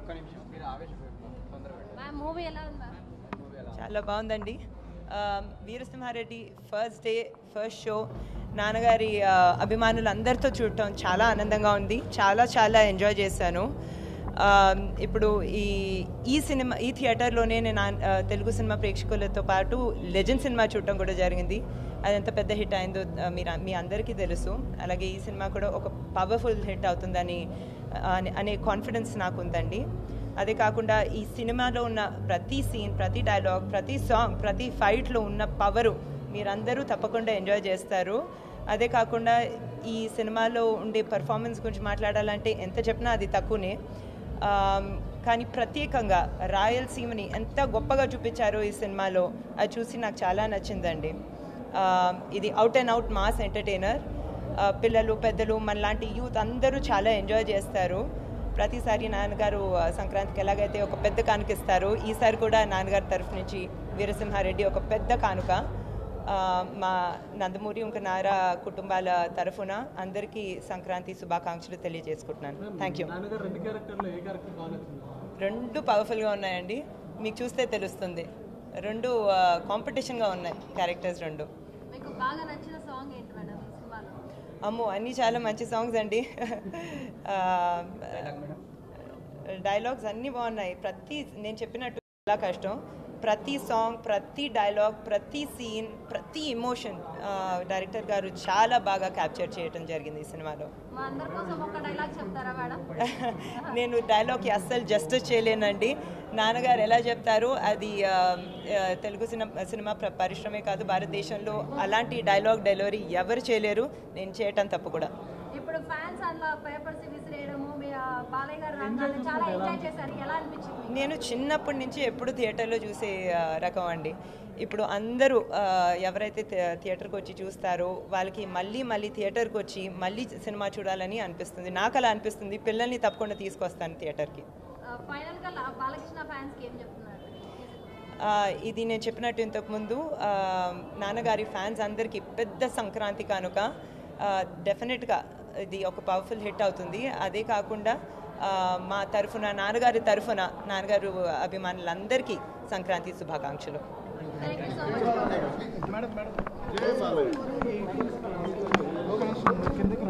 ఒక్క నిమిషం మీరు ఆవేశపడతారు తొందరగా మ్యామ్ మూవీ ఎలా ఉంది మ్యామ్ మూవీ ఎలా చాలా బాగుందండి ఆ, Veerasimhareddy first day first show నాన్నగారి ఆ, అభిమానులందరితో చూడటం చాలా ఆనందంగా ఉంది చాలా చాలా ఎంజాయ్ చేశాను ఆ, ఇప్పుడు ఈ ఈ సినిమా ఈ థియేటర్లోనే నేను ఆ- ఆ, తెలుగు సినిమా ప్రేక్షకులతో పాటు లెజెండ్ సినిమా చూడటం కూడా జరిగింది అది ఎంత పెద్ద హిట్ అయిందో ఆ, మీరు మీ అందరికీ తెలుసు అలాగే ఈ సినిమా కూడా ఒక పవర్ఫుల్ హిట్ అవుతుందని ఆ, అనే- అనే కాన్ఫిడెన్స్ నాకు ఉందండి అదే కాకుండా ఈ సినిమాలో ఉన్న ప్రతి సీన్ ప్రతి డైలాగ్ ప్రతి సాంగ్ ప్రతి ఫైట్లో ఉన్న పవరు మీరందరూ తప్పకుండా ఎంజాయ్ చేస్తారు అదే కాకుండా ఈ సినిమాలో ఉండే పర్ఫార్మెన్స్ గురించి మాట్లాడాలంటే ఎంత చెప్పినా అది తక్కువనే ఆమ్, కానీ ప్రత్యేకంగా రాయలసీమని ఎంత గొప్పగా చూపించారో ఈ సినిమాలో అది చూసి నాకు చాలా నచ్చిందండి ఆమ్, ఇది out and out mass entertainer ఆ, పిల్లలు పెద్దలు మనలాంటి యూత్ అందరూ చాలా ఎంజాయ్ చేస్తారు ప్రతిసారి నాన్నగారు ఆ, సంక్రాంతికి ఎలాగైతే ఒక పెద్ద కానుక ఇస్తారు ఈసారి కూడా నాన్నగారి తరఫు నుంచి వీరసింహారెడ్డి ఒక పెద్ద కానుక ఆ, మా నందమూరి ఇంకా నారా కుటుంబాల తరఫున అందరికీ సంక్రాంతి శుభాకాంక్షలు తెలియజేసుకుంటున్నాను థ్యాంక్ యూ నాన్నగారు రెండు క్యారెక్టర్లో ఏ క్యారెక్టర్ బాగా నచ్చింది రెండు పవర్ఫుల్గా ఉన్నాయండి మీకు చూస్తే తెలుస్తుంది రెండు కాంపిటీషన్గా ఉన్నాయి క్యారెక్టర్స్ రెండు మీకు బాగా నచ్చిన సాంగ్ ఏంటి మేడం ఈ సినిమాలో అమ్మో అన్నీ చాలా మంచి సాంగ్స్ అండి డైలాగ్స్ అన్నీ బాగున్నాయి ప్రతి నేను చెప్పినట్టు చాలా కష్టం ప్రతి సాంగ్ ప్రతి డైలాగ్ ప్రతి సీన్ ప్రతి ఇమోషన్ డైరెక్టర్ గారు చాలా బాగా క్యాప్చర్ చేయడం జరిగింది ఈ సినిమాలో మా అందరి కోసం ఒక డైలాగ్ చెప్తారా మేడం నేను డైలాగ్కి అస్సలు జస్టిస్ చేయలేనండి నాన్నగారు ఎలా చెప్తారో అది ఆ, ఆ, తెలుగు సినిమా సినిమా ప్ర- పరిశ్రమే కాదు భారతదేశంలో అలాంటి డైలాగ్ డెలివరీ ఎవరు చేయలేరు నేను చేయటం తప్పు కూడా ఇప్పుడు ఫ్యాన్స్ అట్లా పేపర్స్ విసిరేయడము మీ ఆ, బాలయ్య గారు రంగాన్ని చాలా ఎంజాయ్ చేశారు ఎలా అనిపించింది మీకు? నేను చిన్నప్పటి నుంచి ఎప్పుడు థియేటర్లో చూసే ఆ, రకం అండి ఇప్పుడు అందరూ ఆ, ఎవరైతే థి- థియేటర్కి వచ్చి చూస్తారో వాళ్ళకి మళ్ళీ మళ్ళీ థియేటర్కి వచ్చి మళ్ళీ సినిమా చూడాలని అనిపిస్తుంది నాకు అలా అనిపిస్తుంది పిల్లల్ని తప్పకుండా తీసుకొస్తాను థియేటర్కి ఆ, ఫైనల్ గా లా- బాలకృష్ణ ఫ్యాన్స్ కి ఏం చెప్తున్నారు ఆ, ఇది నేను చెప్పినట్టు ఇంతకుముందు ఆ, నాన్నగారి ఫ్యాన్స్ అందరికీ పెద్ద సంక్రాంతి కానుక ఆ, డెఫినెట్గా ఇది ఒక పవర్ఫుల్ హిట్ అవుతుంది అదే కాకుండా ఆ, మా తరఫున నాన్నగారి తరఫున నాన్నగారు అభిమానులందరికీ సంక్రాంతి శుభాకాంక్షలు thank you so much madam madam జై బాలయ్య కిందకి